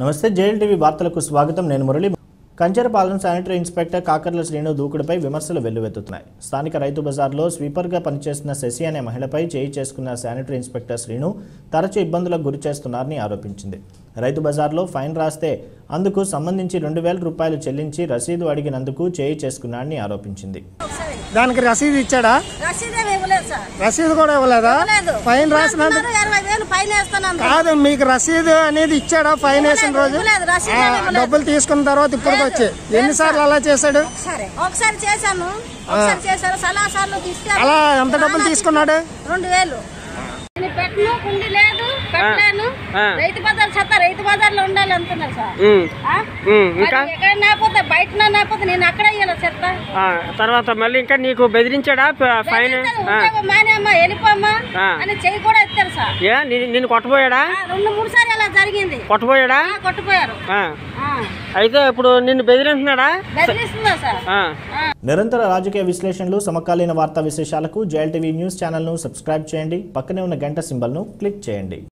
నమస్తే jail TV వార్తలకు స్వాగతం నేను మురళి కంచరపాలెం శానిటరీ ఇన్స్పెక్టర్ కాకర్ల శ్రీను దూకుడుపై విమర్శలు వెల్లువెత్తుతున్నాయి స్థానిక రైతు బజార్లో స్వీపర్గా పనిచేస్తున్న శశి అనే మహిళపై చేయి చేసుకున్న శానిటరీ ఇన్స్పెక్టర్ శ్రీను తరచూ ఇబ్బందులకు గురి చేస్తున్నారని ఆరోపించింది రైతు బజార్లో ఫైన్ రాస్తే అందుకు సంబంధించి రెండు వేల రూపాయలు చెల్లించి రసీదు అడిగినందుకు చేయి చేసుకున్నారని ఆరోపించింది దానికి రసీదు ఇచ్చాడా రసీదే ఇవ్వలేదు సార్ రసీదు కూడా ఇవ్వలేదా ఇవ్వలేదు ఫైన్ రాసినందుకు అంటున్నారు ఇరవై వేలు ఫైన్ వేస్తాను కాదు మీకు రసీదు అనేది ఇచ్చాడా ఫైన్ వేసిన రోజు ఇవ్వలేదు, రసీదు ఆ, ఏమీ ఇవ్వలేదు. డబ్బులు తీసుకున్న తర్వాత ఇప్పుడు వచ్చి ఎన్నిసార్లు అలా చేశాడు ఒకసారి ఒకసారి చేశాను ఒకసారి చేశాను సలహా సార్లు తీసుకెళ్ళి అలా ఎంత డబ్బులు తీసుకున్నాడు రెండు వేలు నేను పెట్టను కుండి లేదు పెట్టలేను ఆ. రైతు బజార్ చెత్త రైతు బజార్ లో ఉండాలి అంటున్నారు సార్ ఉమ్, ఆ? ఉమ్, మరి ఇంకా ఎక్కడ నాపోతే బయట నాపోతే నేను అక్కడ ఇయ్యాలి చెత్త ఆ, తర్వాత మళ్ళీ ఇంకా నీకు బెదిరించాడా ప- ఫైన్ బెదిరిస్తారు, ఆ, ఉద్యోగం మానేమ్మా వెళ్ళిపోమ్మా ఆ. అని చెయ్యి కూడా ఎత్తారు సార్ ఏ ని- నిన్ను కొట్టబోయాడా ఆ, రెండు మూడు సార్లు అలా జరిగింది కొట్టబోయాడా ఆ, కొట్టుపోయారు ఆ, ఆ. అయితే ఇప్పుడు నిన్ను బెదిరింటున్నాడా బెదిరిస్తుందా సార్ ఆ. నిరంతర రాజకీయ విశ్లేషణలు సమకాలీన వార్తా విశేషాలకు జైల్ టీవీ న్యూస్ ఛానల్ను సబ్స్క్రైబ్ చేయండి పక్కనే ఉన్న గంట సింబల్ను క్లిక్ చేయండి